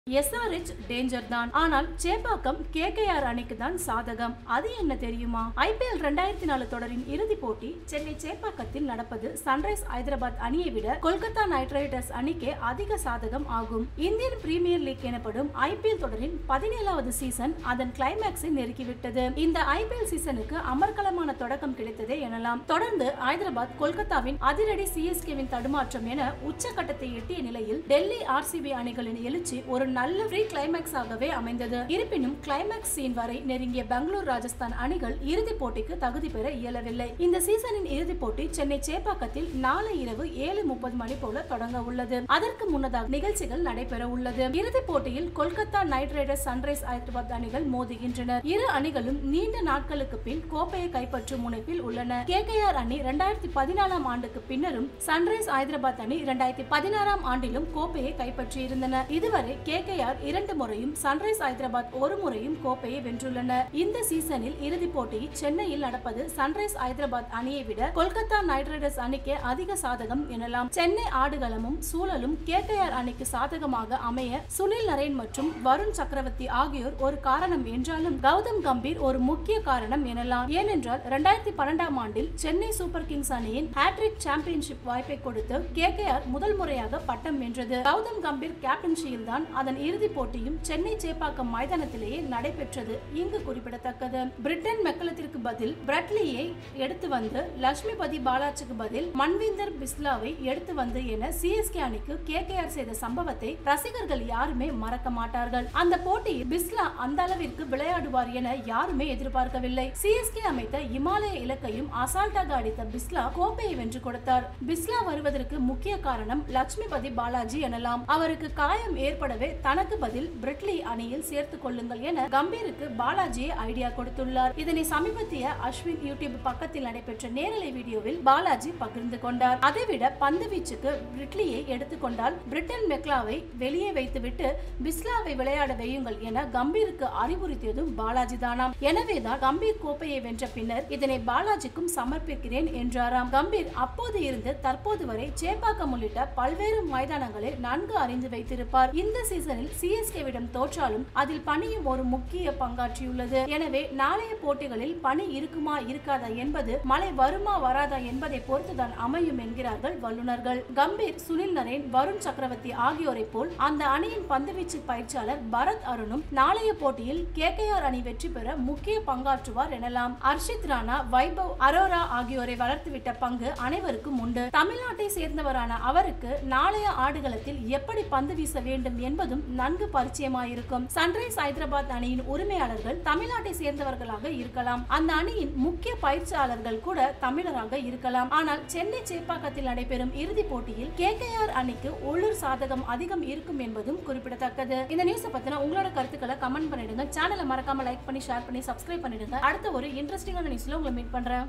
SRH danger தான் ஆனால் Chepauk KKR அணிக்கு தான் சாதகம் அது என்ன தெரியுமா ஐபிஎல் ரெண்டாயிரத்தி நாலு தொடரின் இறுதிப் போட்டி சென்னை சேப்பாக்கத்தில் நடப்பது சன்ரைஸ் ஹைதராபாத் அணியை விட கொல்கத்தா நைட் ரைடர்ஸ் அணிக்கே அதிக சாதகம் ஆகும் இந்தியன் பிரீமியர் லீக் எனப்படும் ஐபிஎல் தொடரின் பதினேழாவது சீசன் அதன் கிளைமேக்ஸை நெருக்கிவிட்டது இந்த ஐபிஎல் சீசனுக்கு அமர்க்கலமான தொடக்கம் கிடைத்ததே எனலாம் தொடர்ந்து ஹைதராபாத் கொல்கத்தாவின் அதிரடி சிஎஸ்கேவின் தடுமாற்றம் என உச்சகட்டத்தை எட்டிய நிலையில் டெல்லி ஆர்சிபி அணிகளின் எழுச்சி ஒரு நல்ல ஃப்ரீ கிளைமேக்ஸ் ஆகவே அமைந்தது இருப்பினும் கிளைமேக்ஸ் சீன் வரை நெருங்கிய பெங்களூர் ராஜஸ்தான் அணிகள் இறுதிப் போட்டிக்கு தகுதி பெற இயலவில்லை இந்த சீசனின் இறுதிப் போட்டி சென்னை சேப்பாக்கத்தில் நாளை இரவு ஏழு முப்பது மணி போல தொடங்க உள்ளது அதற்கு முன்னதாக நிகழ்ச்சிகள் நடைபெற உள்ளது இறுதிப் போட்டியில் Kolkata Knight Riders Sunrise Hyderabad அணிகள் மோதுகின்றனர் இரு அணிகளும் நீண்ட நாட்களுக்கு பின் கோப்பையை கைப்பற்றும் முனைப்பில் உள்ளன கேகேஆர் அணி இரண்டாயிரத்தி பதினாலாம் ஆண்டுக்கு பின்னரும் சன்ரைஸ் ஹைதராபாத் அணி இரண்டாயிரத்தி பதினாறாம் ஆண்டிலும் கோப்பையை கைப்பற்றியிருந்தன இதுவரை கேகேஆர் இரண்டு முறையும் சன்ரைஸ் ஹைதராபாத் ஒரு முறையும் கோப்பையை வென்றுள்ளனர் இந்த சீசனில் இறுதிப் போட்டி சென்னையில் நடப்பது சன்ரைஸ் ஹைதராபாத் அணியை விட கொல்கத்தா நைட் ரைடர்ஸ் அணிக்கே அதிக சாதகம் எனலாம் சென்னை ஆடுகளமும் சூழலும் கேகேஆர் அணிக்கு சாதகமாக அமைய சுனில் நரேன் மற்றும் வருண் சக்கரவர்த்தி ஆகியோர் ஒரு காரணம் என்றாலும் கௌதம் கம்பீர் ஒரு முக்கிய காரணம் எனலாம் ஏனென்றால் இரண்டாயிரத்தி பன்னெண்டாம் ஆண்டில் சென்னை சூப்பர் கிங்ஸ் அணியின் ஹேட்ரிக் சாம்பியன்ஷிப் வாய்ப்பை கொடுத்து கேகேஆர் முதல் முறையாக பட்டம் வென்றது கௌதம் கம்பீர் கேப்டன்சியில் தான் அதன் இறுதிப் போட்டியும் சென்னை சேப்பாக்கம் மைதானத்திலேயே நடைபெற்றது இங்கு குறிப்பிடத்தக்கது பிரிட்டன் மெக்கலத்திற்கு பதில் பிரட்லியை எடுத்து வந்து லட்சுமிபதி பாலாஜிக்கு பதில் மன்விந்தர் பிஸ்லாவை எடுத்து வந்து என சிஎஸ்கே அணிக்கு கேகேஆர் செய்த சம்பவத்தை ரசிகர்கள் யாருமே மறக்க மாட்டார்கள் அந்த போட்டியில் பிஸ்லா அந்த அளவிற்கு விளையாடுவார் என யாருமே எதிர்பார்க்கவில்லை சிஎஸ்கே அமைத்த இமாலய இலக்கையும் அசால்ட்டாக அடித்த பிஸ்லா கோப்பையை வென்று கொடுத்தார் பிஸ்லா வருவதற்கு முக்கிய காரணம் லட்சுமிபதி பாலாஜி எனலாம் அவருக்கு காயம் ஏற்படவே தனக்கு பதில் பிரிட்லி அணியில் சேர்த்துக் கொள்ளுங்கள் என கம்பீருக்கு பாலாஜியை ஐடியா கொடுத்துள்ளார் இதனை சமீபத்திய அஸ்வின் யூடியூப் பக்கத்தில் நடைபெற்ற நேரலை வீடியோவில் பாலாஜி பகிர்ந்து கொண்டார் அதைவிட பந்து வீச்சுக்கு பிரிட்லியை எடுத்துக்கொண்டால் பிரிட்டன் மெக்லாவை வெளியே வைத்துவிட்டு பிஸ்லாவை விளையாட வையுங்கள் என கம்பீருக்கு அறிவுறுத்தியதும் பாலாஜி தானாம் எனவேதான் கம்பீர் கோப்பையை வென்ற பின்னர் இதனை பாலாஜிக்கும் சமர்ப்பிக்கிறேன் என்றாராம் கம்பீர் அப்போது இருந்து தற்போது வரை சேப்பாக்கம் உள்ளிட்ட பல்வேறு மைதானங்களில் நன்கு அறிந்து வைத்திருப்பார் இந்த சீசனில் சிஎஸ்கேவிடம் தோற்றாலும் அதில் பணியும் ஒரு முக்கிய பங்காற்றியுள்ளது எனவே நாளைய போட்டிகளில் பணி இருக்குமா இருக்காதா என்பது மழை வருமா வராதா என்பதை பொறுத்துதான் அமையும் என்கிறார்கள் வல்லுநர்கள் கம்பீர் சுனில் நரேன் வருண் சக்கரவர்த்தி ஆகியோரை போல் அந்த அணியின் பந்துவீச்சு பயிற்சியாளர் பரத் அருணும் நாளைய போட்டியில் கேகேஆர் அணி வெற்றி பெற முக்கிய பங்காற்றுவார் எனலாம் அர்ஷித் ராணா வைபவ் அரோரா ஆகியோரை வளர்த்துவிட்ட பங்கு அனைவருக்கும் உண்டு தமிழ்நாட்டை சேர்ந்தவரான அவருக்கு நாளைய ஆடுகளத்தில் எப்படி பந்து வீச வேண்டும் என்பதும் நன்கு பரிச்சயமாயிருக்கும் சன்ரைஸ் ஹைதராபாத் அணியின் உரிமையாளர்கள் தமிழ்நாட்டை சேர்ந்தவர்களாக இருக்கலாம் அந்த அணியின் முக்கிய பயிற்சியாளர்கள் கூட தமிழராக இருக்கலாம் ஆனால் சென்னை சேப்பாக்கத்தில் நடைபெறும் இறுதிப் போட்டியில் கேகேஆர் அணிக்கு உள்ளூர் சாதகம் அதிகம் இருக்கும் என்பதும் குறிப்பிடத்தக்கது இந்த நியூஸ் பத்தின உங்களோட கருத்துக்களை கமெண்ட் பண்ணிடுங்க சேனலை மறக்காம லைக் பண்ணி ஷேர் பண்ணி சப்ஸ்கிரைப் பண்ணிடுங்க அடுத்த ஒரு இன்ட்ரெஸ்டிங்கான நியூஸ்ல உங்களை மீட் பண்றேன்